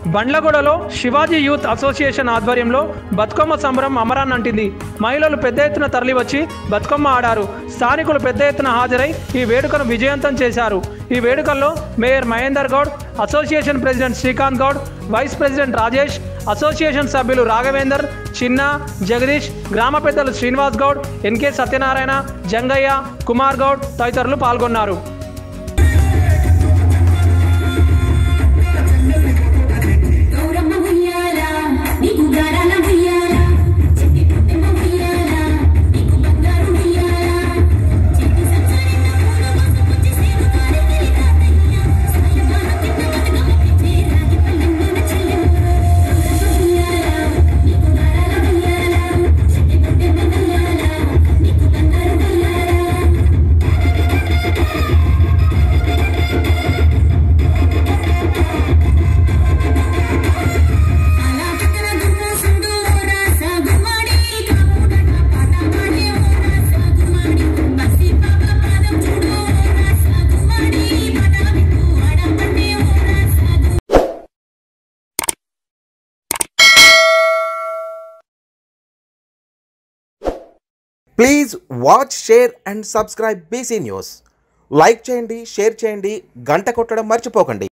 బండ్లగూడలో Shivaji youth association ఆధ్వర్యంలో బతుకమ్మ సంబరం అమరాన్నంటింది మహిళలు పెద్ద ఎత్తున తరలివచ్చి బతుకమ్మ ఆడారు స్థానికులు పెద్ద ఎత్తున హాజరై ఈ వేడుకను విజయవంతం చేశారు ఈ వేడుకల్లో mayor Mahender Goud association president Srikanth Goud vice president Rajesh association సభ్యులు రాఘవేందర్ చిన్న జగదీష్ గ్రామ పెద్దలు శ్రీనివాస్ గౌడ్ ఎన్కే సత్యనారాయణ జంగయ్య కుమార్ గౌడ్ తదితరులు పాల్గొన్నారు గౌరమ్మ ఉయ్యాల నీకు గారాల ఉయ్యాల చెట్టి పుట్టమ్మ ఉయ్యాల నీకు బంగారు ఉయ్యాల చెట్టు సచ్చారిన పూల వాసు పుచ్చి సేను కారి తిరి తాతయ్య సాయమాన తిన్న బతుకమ్మ పిచ్చి రాగి పల్లెమ్మన చెల్లెమ్మ గౌరమ్మ ఉయ్యాల నీకు గారాల ఉయ్యాల చెట్టి పుట్టమ్మ ఉయ్యాల నీకు బంగారు ఉయ్యాల అలా పక్కన దున్న సుండు రాస గుమ్మడి కాముడట పాట పాడే రాస గుమ్మడి బసి పాప పాదం చూడు రాస గుమ్మడి పాట వింటూ ఆడపడే రాస please watch share and subscribe BC news like చేయండి షేర్ చేయండి గంట కొట్టడం మర్చిపోకండి